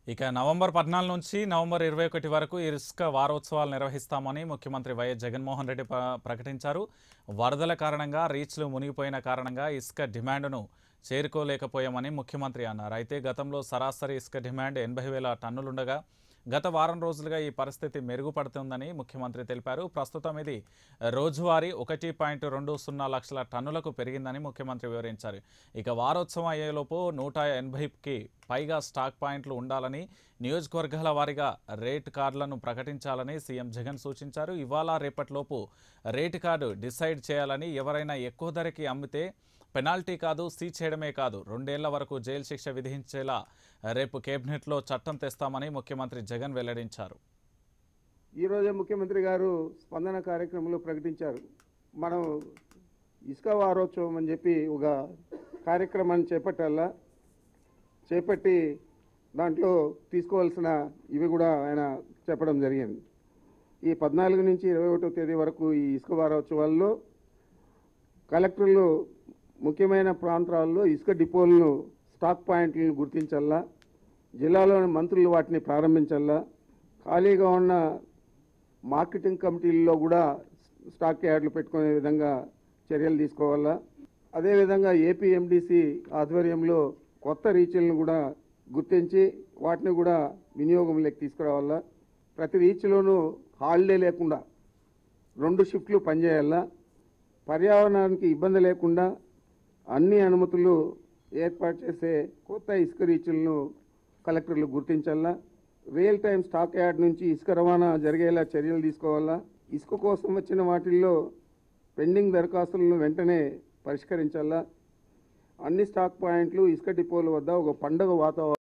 ఇక నవంబర్ పద్నాలుగు నుంచి నవంబర్ ఇరవై ఒకటి వరకు ఇసుక వారోత్సవాలు నిర్వహిస్తామని ముఖ్యమంత్రి వైఎస్ జగన్మోహన్ రెడ్డి ప్ర- ప్రకటించారు వరదల కారణంగా రీచ్లు మునిగిపోయిన కారణంగా ఇసుక డిమాండ్ను చేరుకోలేకపోయామని ముఖ్యమంత్రి అన్నారు అయితే గతంలో సరాసరి ఇసుక డిమాండ్ ఎనభై వేల టన్నులుండగా గత వారం రోజులుగా ఈ పరిస్థితి మెరుగుపడుతుందని ముఖ్యమంత్రి తెలిపారు ప్రస్తుతం ఇది రోజువారీ ఒకటి పాయింట్ రెండు సున్నా లక్షల టన్నులకు పెరిగిందని ముఖ్యమంత్రి వివరించారు ఇక వారోత్సవం అయ్యేలోపు నూట ఎనభైకి పైగా స్టాక్ పాయింట్లు ఉండాలని నియోజకవర్గాల వారీగా రేట్ కార్డులను ప్రకటించాలని సీఎం జగన్ సూచించారు ఇవాళ రేపటిలోపు రేట్ కార్డు డిసైడ్ చేయాలని ఎవరైనా ఎక్కువ ధరకి అమ్మితే పెనాల్టీ కాదు సీజ్ చేయడమే కాదు రెండేళ్ల వరకు జైలు శిక్ష విధించేలా రేపు కేబినెట్లో చట్టం తెస్తామని ముఖ్యమంత్రి జగన్ వెల్లడించారు ఈరోజే ముఖ్యమంత్రి గారు స్పందన కార్యక్రమంలో ప్రకటించారు మనం ఇసుక వారోత్సవం అని చెప్పి ఒక కార్యక్రమాన్ని చేపట్టాలా చేపట్టి దాంట్లో తీసుకోవాల్సిన ఇవి కూడా ఆయన చెప్పడం జరిగింది ఈ పద్నాలుగు నుంచి ఇరవై ఒకటో తేదీ వరకు ఈ ఇసుక వారోత్సవాల్లో కలెక్టర్లు ముఖ్యమైన ప్రాంతాల్లో ఇసుక డిపోలను స్టాక్ పాయింట్లను గుర్తించాలా జిల్లాలోని మంత్రులు వాటిని ప్రారంభించాలా ఖాళీగా ఉన్న మార్కెటింగ్ కమిటీల్లో కూడా స్టాక్ యార్డులు పెట్టుకునే విధంగా చర్యలు తీసుకోవాలా అదేవిధంగా ఏపీఎండిసి ఆధ్వర్యంలో కొత్త రీచ్లను కూడా గుర్తించి వాటిని కూడా వినియోగంలోకి తీసుకురావాలా ప్రతి రీచ్లోనూ హాలిడే లేకుండా రెండు షిఫ్ట్లు పనిచేయాలా పర్యావరణానికి ఇబ్బంది లేకుండా అన్ని అనుమతులు ఏర్పాటు చేసే కొత్త ఇసుక రీచులను కలెక్టర్లు గుర్తించాలా రియల్ టైం స్టాక్ యార్డ్ నుంచి ఇసుక రవాణా జరిగేలా చర్యలు తీసుకోవాలా ఇసుక కోసం వచ్చిన వాటిల్లో పెండింగ్ దరఖాస్తులను వెంటనే పరిష్కరించాలా అన్ని స్టాక్ పాయింట్లు ఇసుక డిపోల వద్ద ఒక పండుగ వాతావరణం